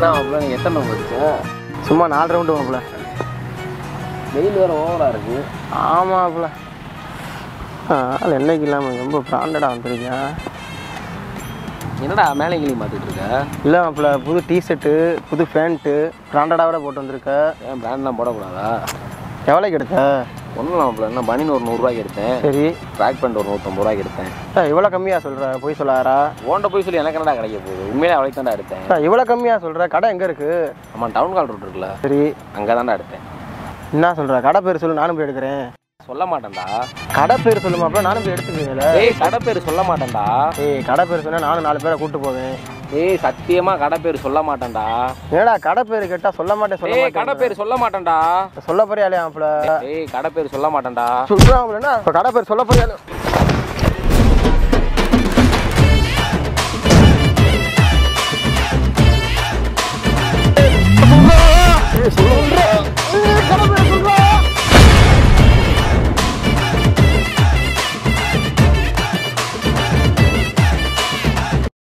அதான் மாப்பிள்ள நீ எத்தனை வந்துச்சு சும்மா நாலு ரவுண்டு மாப்பிள்ள வெயில் வேறு ஓவராக இருக்கு ஆமாம் மாப்பிள்ள ஆள் என்னைக்கு இல்லாமல் ரொம்ப பிராண்டடாக வந்திருக்கேன் என்னடா மேலே கிளி மாற்றிட்டு இருக்க இல்லை மாப்பிள்ள புது டிஷர்ட்டு புது பேண்ட்டு பிராண்டடாக கூட போட்டு வந்திருக்க ஏன் பிராண்ட்லாம் போடக்கூடாதா எவ்வளோக்கு எடுத்த ஒன்றும் மாப்பிள்ள என்ன பனின்னு ஒரு நூறுரூவாய்க்கு எடுத்தேன் சரி ட்ராக் பேண்ட் ஒரு நூற்றம்பது ரூபாய்க்கு எடுத்தேன் சார் இவ்வளோ கம்மியாக சொல்கிற போய் சொல்லாரா ஓண்ட போய் சொல்லி எனக்கு என்னடா கிடைக்க போகுது உண்மையிலே அவளைக்கு தான்டா எடுத்தேன் சார் இவ்வளோ கம்மியாக சொல்கிற கடை எங்கே இருக்குது ஆமாம் டவுன் கால் ரோட் இருக்குல்ல சரி அங்கே தான்டா எடுத்தேன் என்ன சொல்கிற கடை பேர் சொல்லு நானும் போய் எடுக்கிறேன் சொல்ல மாட்டேன்டா கடை பேர் சொல்லு மாப்பிள்ள நானும் போய் எடுத்துக்கிறேன் ஏய் கடை பேர் சொல்ல மாட்டேன்டா ஏய் கடை பேர் சொன்னா நானும் நாலு பேரை கூட்டு போவேன் ஏய் சத்தியமா கடை பேர் சொல்ல மாட்டேன்டா ஏடா கடை பேர் கேட்டா சொல்ல மாட்டேன் சொல்ல ஏய் கடை மாட்டேன் பேர் சொல்ல மாட்டேன்டா சொல்ல போறியா இல்லையா மாப்பிள்ள ஏய் கடை பேர் சொல்ல மாட்டேன்டா சொல்றான் என்ன இப்ப கடை பேர் சொல்ல போறியா இல்லையா?